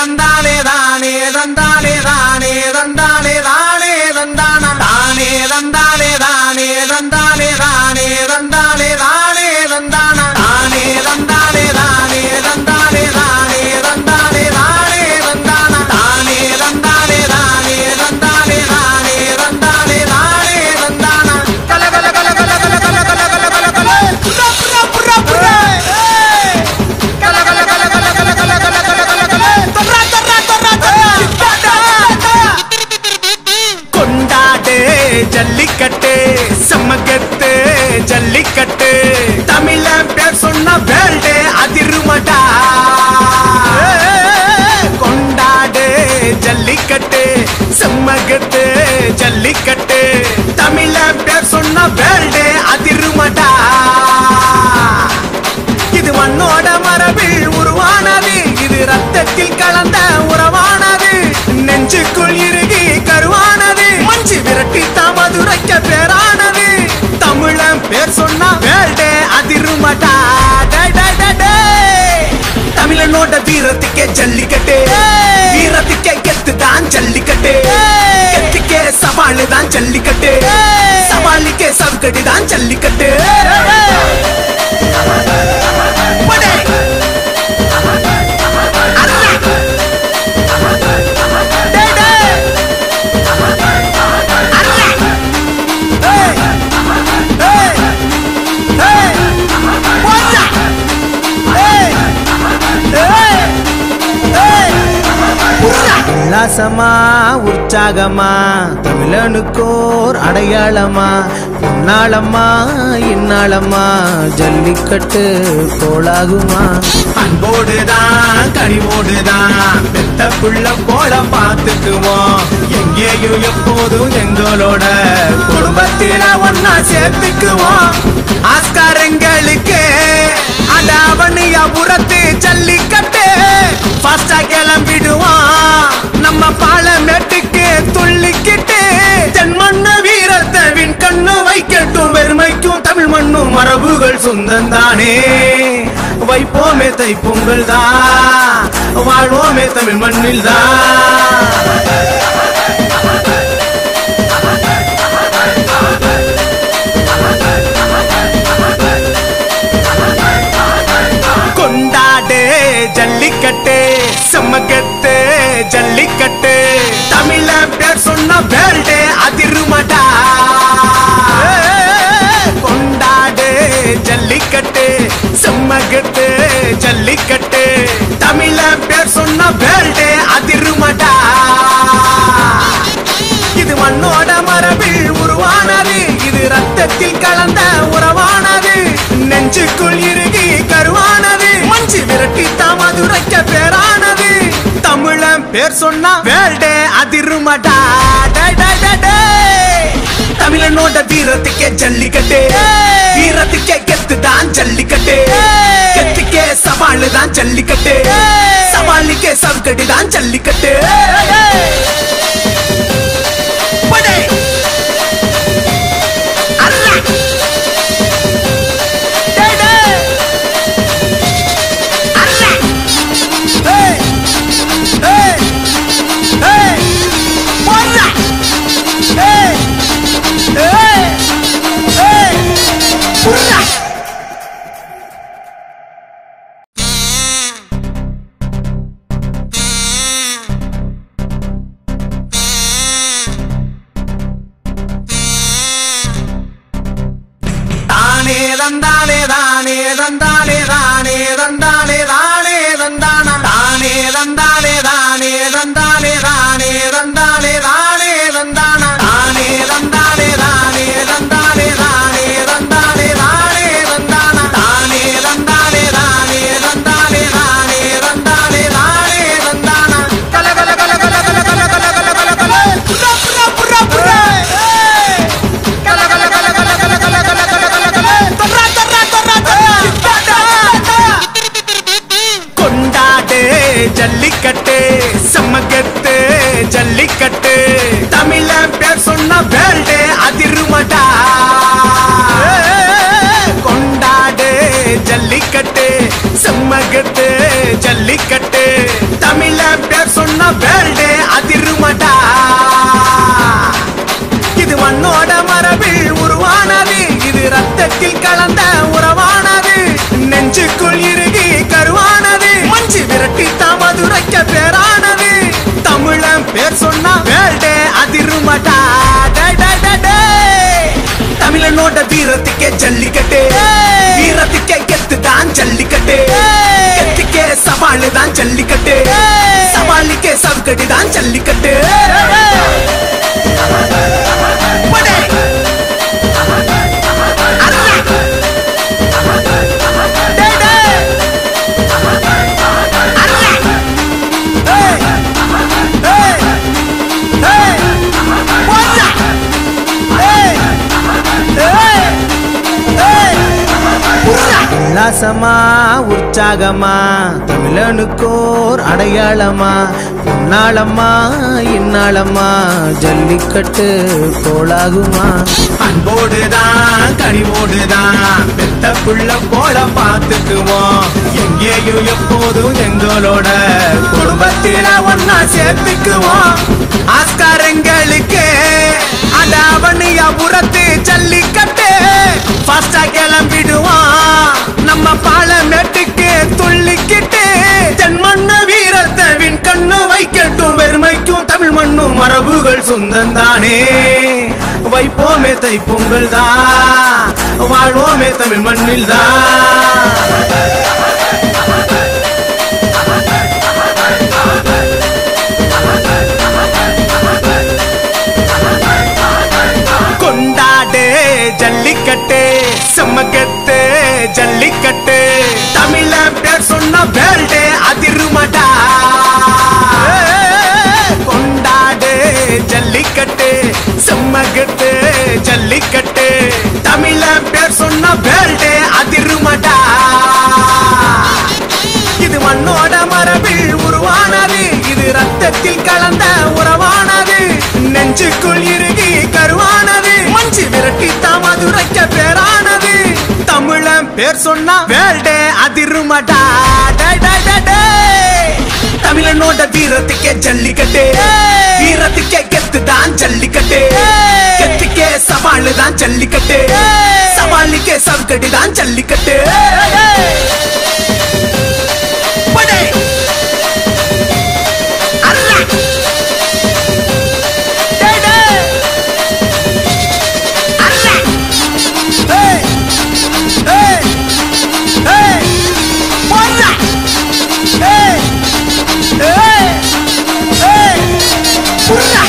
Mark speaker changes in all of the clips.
Speaker 1: தந்தாலே தானே தந்தாலே தானே தந்தாலே தானே தந்தானா தானே தந்தாலே தானே தந்தாலே தானே தந்தாலே தானே தந்தானா தானே தந்தாலே தானே தந்தாலே தானே தந்தாலே தானே தந்தானா தானே தந்தாலே தானே தந்தாலே தானே தந்தாலே தானே தந்தானா கல கல கல கல கல கல கல கல கல கல புரா புரா புரா புரா ஏய் கல கல கல கல கல கல கல கல கல கல தொர்ரா தொர்ரா தொர்ரா தொர்ரா கொண்டாடு ஜல்லிக்கட்டு சமகத்து ஜல்லிக்கட்டு தமிழ பேர் சொன்ன வேல்டு அதிருமடா கொண்டாடு ஜல்லிக்கட்டு செம்மகத்து ஜல்லிக்கட்டு தமிழ பேர் சொன்ன வேல்டு அதிருமடா இது மண்ணோட மரபில் உருவானது இது ரத்தத்தில் கலந்த உறவானது நெஞ்சுக்குள் இறுகி கருவானது மஞ்சு விரட்டி தாமதுரைக்க பேரானது தமிழன் பேர் சொன்னா வேல்டே அதிருமடா டே, டே, டே, டே. தமிழனோட வீரத்துக்கே ஜல்லிக்கட்டு வீரத்துக்கே கெத்து தான் ஜல்லிக்கட்டு கெத்துக்கே சவாலு தான் ஜல்லிக்கட்டு சவாலுக்கே சவுக்கடி தான் ஜல்லிக்கட்டு படே. அல்லா. டே, டே. அல்லா. ஏய். ஏய். ஏய். போச்சா. ஏய். ஏய். ஏய். புர்ரா. உல்லாசமா உற்சாகமா தமிழனுக்கோர் அடையாளமா உன்னாளம்மா இன்னாளம்மா ஜல்லிக்கட்டு கோலாகுமா அன்போடுதான் கனிவோடுதான் பெத்த புள்ள போல பார்த்துக்குவோம் எங்கேயும் எப்போதும் எங்களோட குடும்பத்தில ஒன்னா சேர்த்துக்குவோம் ஆஸ்காரங்களுக்கு அடாவணியாபுரத்து ஜல்லிக்கட்டு ஃபாஸ்டா கிளம்பிடுவான் நம்ம பாலமேட்டுக்கு துள்ளிக்கிட்டு தென்மண்ண வீரத்தை வின் கண்ணு வைக்கட்டும் பெருமைக்கும் தமிழ் மண்ணும் மரபுகள் சொந்தம் தானே வைப்போமே தை பொங்கல் தான் வாழ்வோமே தமிழ் மண்ணில் தான் கொண்டாடு ஜல்லிக்கட்டு செம்மகத்து ஜல்லிக்கட்டு தமிழ பேர் சொன்ன வேல்டு அதிருமடா கொண்டாடு ஜல்லிக்கட்டு செம்மகத்து ஜல்லிக்கட்டு தமிழ பேர் சொன்ன வேல்டு அதிருமடா இது மண்ணோட மரபில் உருவானது இது ரத்தத்தில் கலந்த உறவானது நெஞ்சுக்குள் இறுகி கருவானது மஞ்சு விரட்டி தாமதுரைக்க பேரானது தமிழன் பேர் சொன்னா வேல்டே அதிருமடா டே, டே, டே, டே. தமிழனோட வீரத்துக்கே ஜல்லிக்கட்டு வீரத்துக்கே கெத்து தான் ஜல்லிக்கட்டு கெத்துக்கே சவாலு தான் ஜல்லிக்கட்டு சவாலுக்கே சவுக்கடி தான் ஜல்லிக்கட்டு படே. அல்லா. டே, டே. அல்லா. ஏய். ஏய். ஏய். போடுறா. ஏய். ஏய். ஏய். புர்ரா. ஜல்லிக்கட்டு வீரத்துக்கே கெத்து தான் ஜல்லிக்கட்டு கெத்துக்கே சவாலு தான் ஜல்லிக்கட்டு சவாலுக்கே சவுக்கடி தான் ஜல்லிக்கட்டு படே. அல்ல. டே, டே. அல்ல. ஏய். ஏய். ஏய். போடா. ஏய். ஏய். ஏய். புர்ரா.
Speaker 2: உல்லாசமா உற்சாகமா தமிழனுக்கோர் அடையாளமா உன்னாளம்மா இன்னாளம்மா ஜல்லிக்கட்டு கோலாகுமா
Speaker 1: அன்போடுதான் கனிவோடுதான் பெத்த புள்ள போல பார்த்துக்குவோம் எங்கேயும் எப்போதும் எங்களோட குடும்பத்தில ஒன்னா சேர்த்துக்குவோம் ஆஸ்காரங்களுக்கு அடாவணியாபுரத்து ஜல்லிக்கட்டு ஃபாஸ்டா கிளம்பிடுவான் நம்ம பாலமேட்டுக்கு துள்ளிக்கிட்டு தென்மண்ண வீரத்தை வின் கண்ணு வைக்கட்டும் பெருமைக்கும் தமிழ் மண்ணும் மரபுகள் சொந்தந்தானே வைப்போமே தை பொங்கல் தான் வாழ்வோமே தமிழ் மண்ணில் தான் கொண்டாடு ஜல்லிக்கட்டு செம்மக்கட்டு ஜல்லிக்கட்டு தமிழ பேர் சொன்ன வேல்டு அதிருமடா கொண்டாடு ஜல்லிக்கட்டு செம்மக்கட்டு ஜல்லிக்கட்டு தமிழ பேர் சொன்ன வேல்டு அதிருமடா இது மண்ணோட மரபில் உருவானது இது ரத்தத்தில் கலந்த உறவானது நெஞ்சுக்குள் இறுகி கருவானது மஞ்சு விரட்டி தாமதுரைக்க பேரானது தமிழன் பேர் சொன்னா வேல்டே அதிருமடா டே, டே, டே, டே. தமிழனோட வீரத்துக்கே ஜல்லிக்கட்டு வீரத்துக்கே கெத்து தான் ஜல்லிக்கட்டு கெத்துக்கே சவாலு தான் ஜல்லிக்கட்டு சவாலுக்கே சவுக்கடி தான் ஜல்லிக்கட்டு படே. அல்ல. டே, டே. அல்ல. ஏய். ஏய். ஏய். போடா. ஏய். ஏய். ஏய். புர்ரா.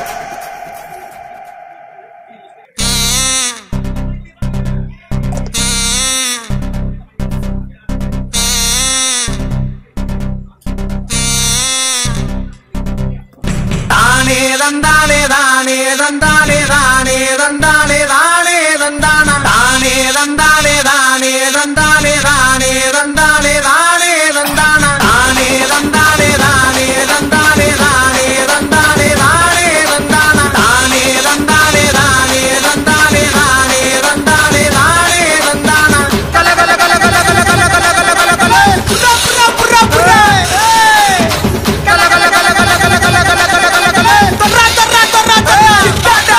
Speaker 1: தானே தந்தானே தானே தந்தானே தானே தந்தானே தானே தந்தானா தானே தந்தானே தானே தந்தானே தானே தந்தானே தானே தந்தானா தானே தந்தானே தானே தந்தானே தானே தந்தானே தானே தந்தானா தானே தந்தானே தானே தந்தானே தானே தந்தானே தானே தந்தானா கல கல கல கல கல கல கல கல கல கல புரா புரா புரா புரா ஏய் கல கல கல கல கல கல கல கல கல கல தொர்ரா தொர்ரா தொர்ரா தொர்ரா சித்தாடா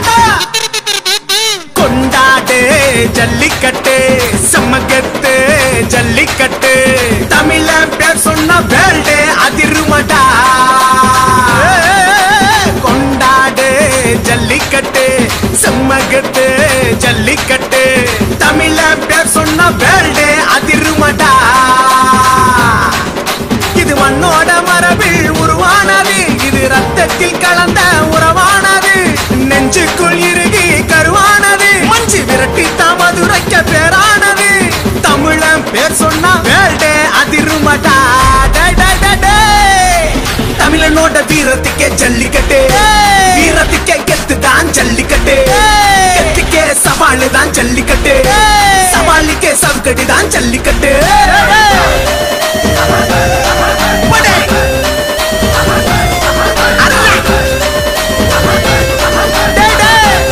Speaker 1: கொண்டாடு ஜல்லிக்கட்டு செம்மக்கட்டு ஜல்லிக்கட்டு தமிழ பேர் சொன்ன வேல்டு அதிருமடா கொண்டாடு ஜல்லிக்கட்டு செம்மக்கட்டு ஜல்லிக்கட்டு தமிழ பேர் சொன்ன வேல்டு அதிருமடா இது மண்ணோட மரபில் உருவானது இது ரத்தத்தில் கலந்த உறவானது நெஞ்சுக்குள் இறுகி கருவானது மஞ்சு விரட்டி தாமதுரைக்க பேரானது தமிழன் பேர் சொன்னா வேல்டே அதிருமடா டே, டே, டே, டே. தமிழனோட வீரத்துக்கே ஜல்லிக்கட்டு வீரத்துக்கே கெத்து தான் ஜல்லிக்கட்டு கெத்துக்கே சவாலு தான் ஜல்லிக்கட்டு சவாலுக்கே சவுக்கடி தான் ஜல்லிக்கட்டு படே. அல்ல. டே, டே.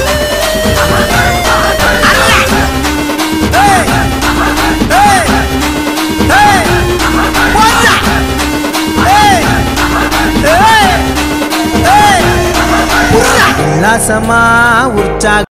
Speaker 1: அல்ல. ஏய். ஏய். ஏய். போடா. ஏய். ஏய். ஏய். புர்ரா.
Speaker 2: உல்லாசமா உற்சாக